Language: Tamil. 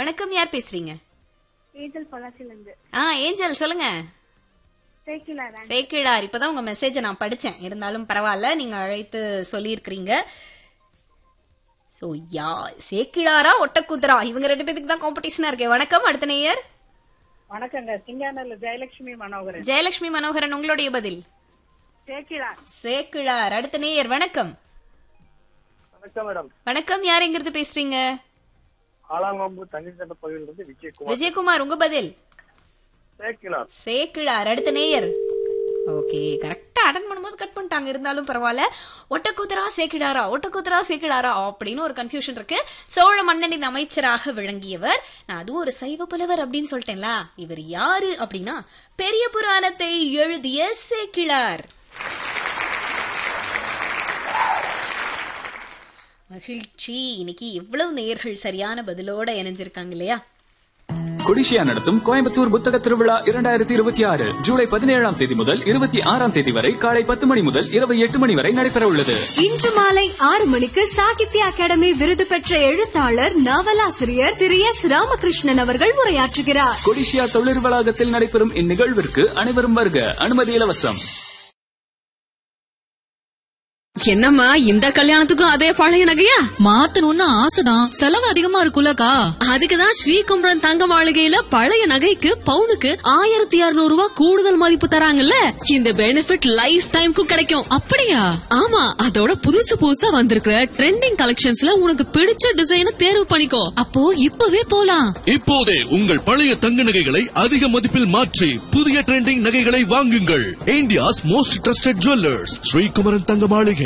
வணக்கம் யார் பேசுறீங்க ஏஞ்சல் பொள்ளாச்சில இருந்து ஆ ஏஞ்சல் சொல்லுங்க சேக்கிலா தான் சேக்கிழார் இப்பதான் உங்க மெசேஜை நான் படிச்சேன் இருந்தாலும் பரவாயில்ல நீங்க அழைத்து சொல்லியிருக்கிறீங்க சோ யா சேக்கிழாரா ஒட்டக்கூத்தரா இவங்க ரெண்டு பேத்துக்கு தான் காம்படிஷனா இருக்கே வணக்கம் அடுத்த நேயர் வணக்கங்க சிங்கானல்ல ஜெயலட்சுமி மனோகரன் ஜெயலட்சுமி மனோகரன் உங்களுடைய பதில் சேக்கிலா சேக்கிழார் அடுத்த நேயர் வணக்கம் வணக்கம் மேடம் வணக்கம் யார் எங்கிருந்து பேசுறீங்க ஆலாங்கொம்பு தண்ணீர் பகுதியிலிருந்து விஜயகுமார் விஜயகுமார் உங்க பதில் சேக்கிலார் சேக்கிழார் அடுத்த நேயர் ஓகே கரெக்டா அட்டன் பண்ணும்போது கட் பண்ணிட்டாங்க இருந்தாலும் பரவாயில்ல ஒட்டக்கூத்தரா சேக்கிடாரா ஒட்டக்கூத்தரா சேக்கிடாரா அப்படின்னு ஒரு கன்ஃபியூஷன் இருக்கு சோழ மன்னனின் அமைச்சராக விளங்கியவர் நான் அதுவும் ஒரு சைவ புலவர் அப்படின்னு சொல்லிட்டேன்ல இவர் யாரு அப்படின்னா பெரிய புராணத்தை எழுதிய சேக்கிழார் மகிழ்ச்சி இன்னைக்கு எவ்வளவு நேயர்கள் சரியான பதிலோட இணைஞ்சிருக்காங்க இல்லையா கொடிஷியா நடத்தும் கோயம்புத்தூர் புத்தக திருவிழா இரண்டாயிரத்தி இருபத்தி ஆறு ஜூலை பதினேழாம் தேதி முதல் இருபத்தி ஆறாம் தேதி வரை காலை பத்து மணி முதல் இரவு எட்டு மணி வரை நடைபெற உள்ளது இன்று மாலை ஆறு மணிக்கு சாகித்ய அகாடமி விருது பெற்ற எழுத்தாளர் நாவலாசிரியர் திரு எஸ் ராமகிருஷ்ணன் அவர்கள் உரையாற்றுகிறார் கொடிஷியா தொழில் வளாகத்தில் நடைபெறும் இந்நிகழ்விற்கு அனைவரும் வருக அனுமதி இலவசம் என்னம்மா இந்த கல்யாணத்துக்கும் அதே பழைய நகையா மாத்தணும்னு ஆசைதான் செலவு அதிகமா இருக்குல்லக்கா அதுக்குதான் ஸ்ரீகுமரன் தங்க மாளிகையில பழைய நகைக்கு பவுனுக்கு ஆயிரத்தி இருநூறு ரூபாய் கூடுதல் மதிப்பு தராங்கல்ல இந்த பெனிஃபிட் லைஃப் டைம்க்கும் கிடைக்கும் அப்படியா ஆமா அதோட புதுசு புதுசா வந்திருக்கிற ட்ரெண்டிங் கலெக்ஷன்ஸ்ல உனக்கு பிடிச்ச டிசைனை தேர்வு பண்ணிக்கோ அப்போ இப்பவே போலாம் இப்போதே உங்கள் பழைய தங்க நகைகளை அதிக மதிப்பில் மாற்றி புதிய ட்ரெண்டிங் நகைகளை வாங்குங்கள் India's most trusted jewellers Sri Kumaran Thanga மாளிகை